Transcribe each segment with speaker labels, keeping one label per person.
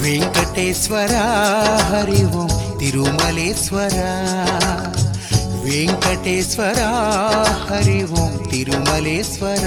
Speaker 1: వెంకటేశ్వర హరి ఓం తిరుమలేశ్వర వెంకటేశ్వర హరి ఓం తిరుమలేశ్వర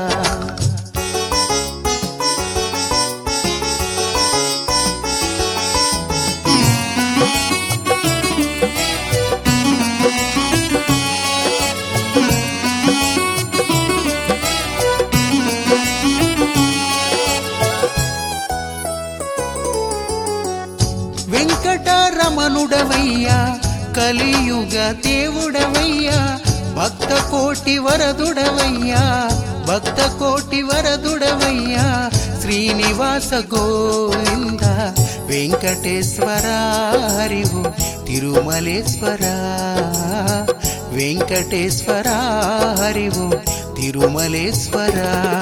Speaker 1: వెంకటరమణుడవయ్యా కలియుగ దేవుడవయ్యా భక్త కోటి వరదుడవయ్యా భక్త కోటి వరదుడవయ్యా శ్రీనివాస గోవింద వెంకటేశ్వర హరివు తిరుమలేశ్వర వెంకటేశ్వర హరివు తిరుమలేశ్వర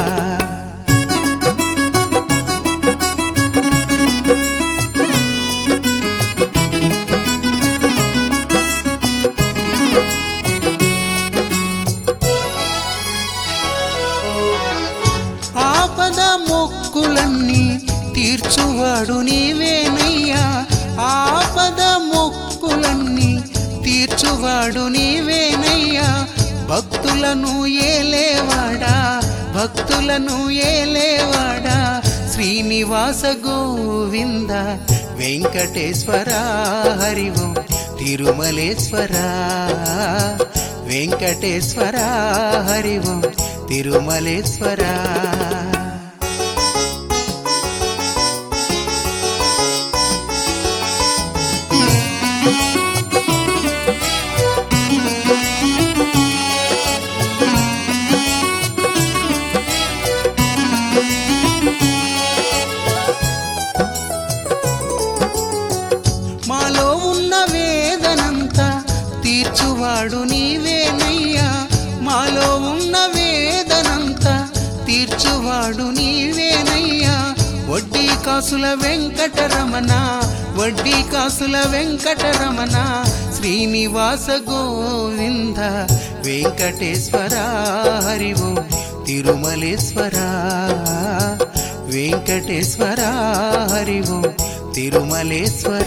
Speaker 1: ఆపద మొక్కులన్నీ తీర్చువాడు నీవేనయ్యా ఆపద మొక్కులన్నీ తీర్చువాడు నీవేనయ్యా భక్తులను ఏలేవాడా భక్తులను ఏలేవాడా శ్రీనివాస గోవింద వెంకటేశ్వర హరివు తిరుమలేశ్వర వెంకటేశ్వర హరివు తిరుమలేశ్వర మాలో ఉన్న వేదనంతా తీర్చువాడు నీవేనయ్యా మాలో ఉన్న వేదనంతా తీర్చువాడు నీవేనయ్యా వడ్డీ కాసుల వెంకటరమణ వడ్డీ కాసుల వెంకటరమణ శ్రీనివాస గోవింద వెంకటేశ్వర హరివు తిరుమలేశ్వర వెంకటేశ్వర హరివు తిరుమలేశ్వర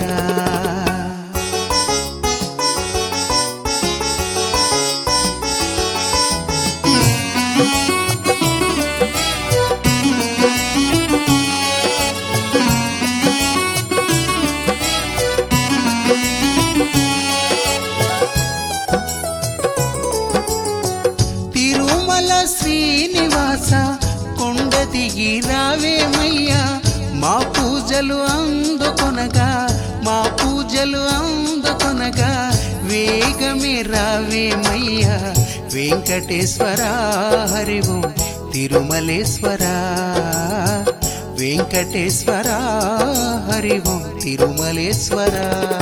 Speaker 1: తిరుమల శ్రీనివాస కొండ దిగి రావేమయ్యా మా పూజలు అందుకొనగా మా పూజలు అందుకొనగా వేగమే రావేమయ్యా వెంకటేశ్వర హరివు తిరుమలేశ్వర వెంకటేశ్వర హరివు తిరుమలేశ్వర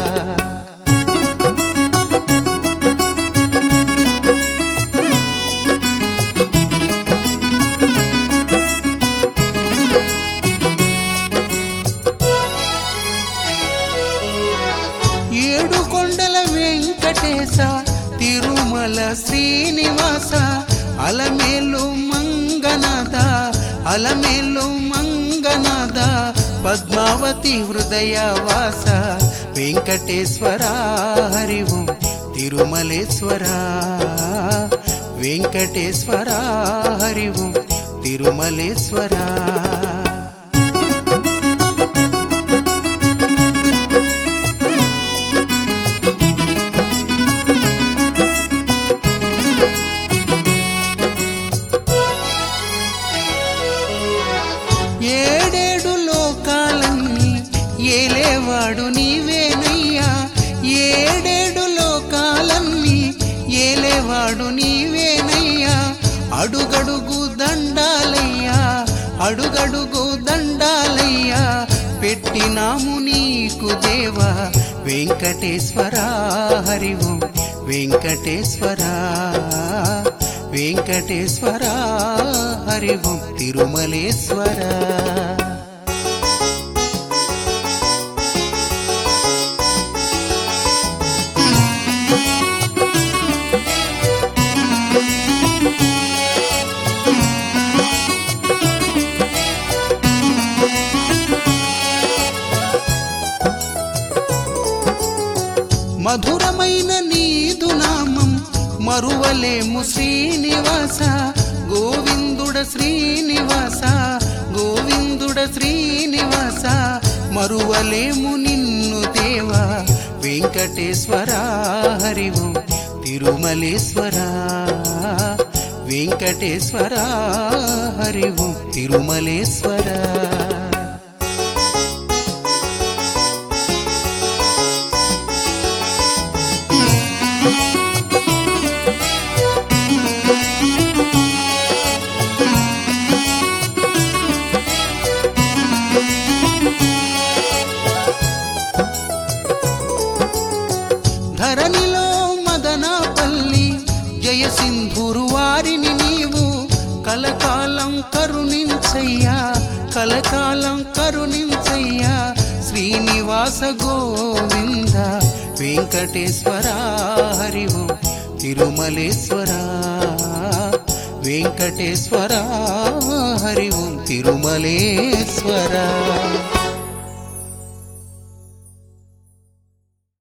Speaker 1: ఏడు కొండల వెంకటేశ తిరుమల శ్రీనివాస అలమేలు మంగనాథ అలమేలు మంగనాథ పద్మావతి హృదయవాస వెంకటేశ్వర హరివు తిరుమలేశ్వర వెంకటేశ్వర హరివు తిరుమలేశ్వర ఏడేడు లోకాలన్నీ ఏలేవాడు నీవేనయ్యా ఏడేడు లోకాలన్నీ ఏలేవాడు నీవేనయ్యా అడుగడుగు దండాలయ్యా అడుగడుగు దండాలయ్యా పెట్టినాము నీకు దేవా వెంకటేశ్వర హరివు వెంకటేశ్వర వెంకటేశ్వర హరివు తిరుమలేశ్వర మధురమైన నీదు నామం మరువలేము శ్రీనివాస గోవిందుడ శ్రీనివాస గోవిందుడ శ్రీనివాస మరువలేము నిన్ను దేవా వెంకటేశ్వర హరివు తిరుమలేశ్వర వెంకటేశ్వర హరివు తిరుమలేశ్వర ధరణిలో మదనపల్లి జయ సింధురు వారిని నీవు కలకాలం కరుణించయ్యా కలకాలం కరుణించయ్యా శ్రీనివాస గోవింద వెంకటేశ్వర హరివు తిరుమలేశ్వర వెంకటేశ్వర హరివు తిరుమలేశ్వర